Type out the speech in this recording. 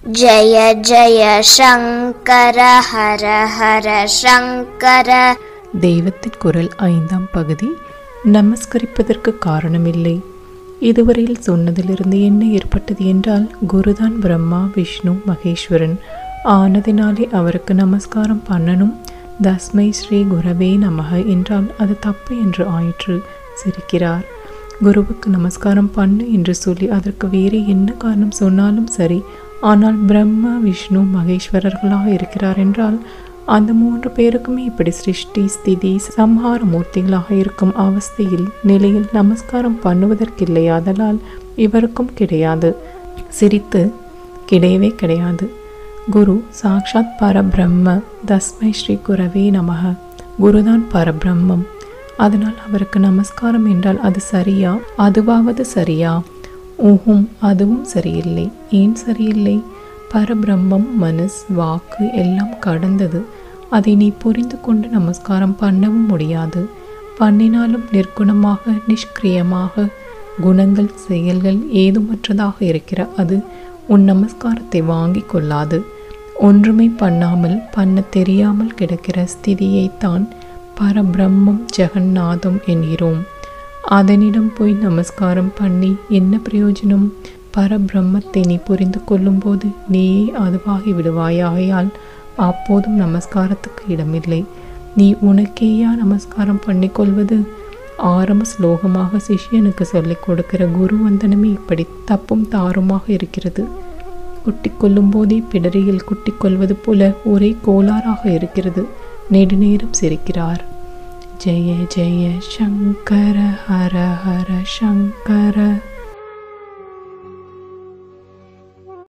जय जय शङ्कर हर हर शङ्कर தெய்வத்தின் குரல் ஐந்தாம் பகுதி நமஸ்கரிப்பதற்கு காரணமில்லை இதுவரையில் சொன்னதிலிருந்து என்ன ஏற்பட்டது என்றால் குருதான் பிரம்மா விஷ்ணு மகேஸ்வரன் ஆனதினாலே அவருக்கு நமஸ்காரம் பண்ணணும் தஸ்மை ஸ்ரீ குரவே நமக என்றால் அது தப்பு என்று ஆயிற்று சிரிக்கிறார் குருவுக்கு நமஸ்காரம் பண்ணு என்று சொல்லி அதற்கு வேறு என்ன காரணம் சொன்னாலும் சரி ஆனால் பிரம்மா விஷ்ணு மகேஸ்வரர்களாக இருக்கிறார் என்றால் அந்த மூன்று பேருக்குமே இப்படி சிருஷ்டி ஸ்திதி சம்ஹார மூர்த்திகளாக இருக்கும் அவஸ்தையில் நிலையில் நமஸ்காரம் பண்ணுவதற்கில்லை அதனால் இவருக்கும் கிடையாது சிரித்து கிடையவே கிடையாது குரு சாக்ஷாத் பரபிரம்ம தஸ்மை ஸ்ரீ குரவே நமக குருதான் பரபிரம்மம் அதனால் அவருக்கு நமஸ்காரம் என்றால் அது சரியா அதுவாவது சரியா ஊஹும் அதுவும் சரியில்லை ஏன் சரியில்லை பரபிரம்மம் மனஸ் வாக்கு எல்லாம் கடந்தது அதை நீ புரிந்து கொண்டு நமஸ்காரம் பண்ணவும் முடியாது பண்ணினாலும் நிர்குணமாக நிஷ்கிரியமாக குணங்கள் செயல்கள் ஏதுமற்றதாக இருக்கிற அது உன் நமஸ்காரத்தை வாங்கி கொள்ளாது ஒன்றுமே பண்ணாமல் பண்ண தெரியாமல் கிடக்கிற ஸ்திதியைத்தான் பரபிரம்மம் ஜெகநாதம் என்கிறோம் அதனிடம் போய் நமஸ்காரம் பண்ணி என்ன பிரயோஜனம் பரபிரம்மத்தை நீ புரிந்து கொள்ளும்போது நீயே அதுவாகி விடுவாயாகையால் அப்போதும் நமஸ்காரத்துக்கு இடமில்லை நீ உனக்கேயா நமஸ்காரம் பண்ணிக்கொள்வது ஆரம்ப ஸ்லோகமாக சிஷ்யனுக்கு சொல்லிக் கொடுக்கிற குரு வந்தனமே இப்படி தப்பும் தாருமாக இருக்கிறது குட்டிக்கொள்ளும் போதே பிடரியில் குட்டிக்கொள்வது போல ஒரே கோளாறாக இருக்கிறது நெடுநேரம் சிரிக்கிறார் ஜெய ஜெய சங்கர ஹர ஹர சங்கர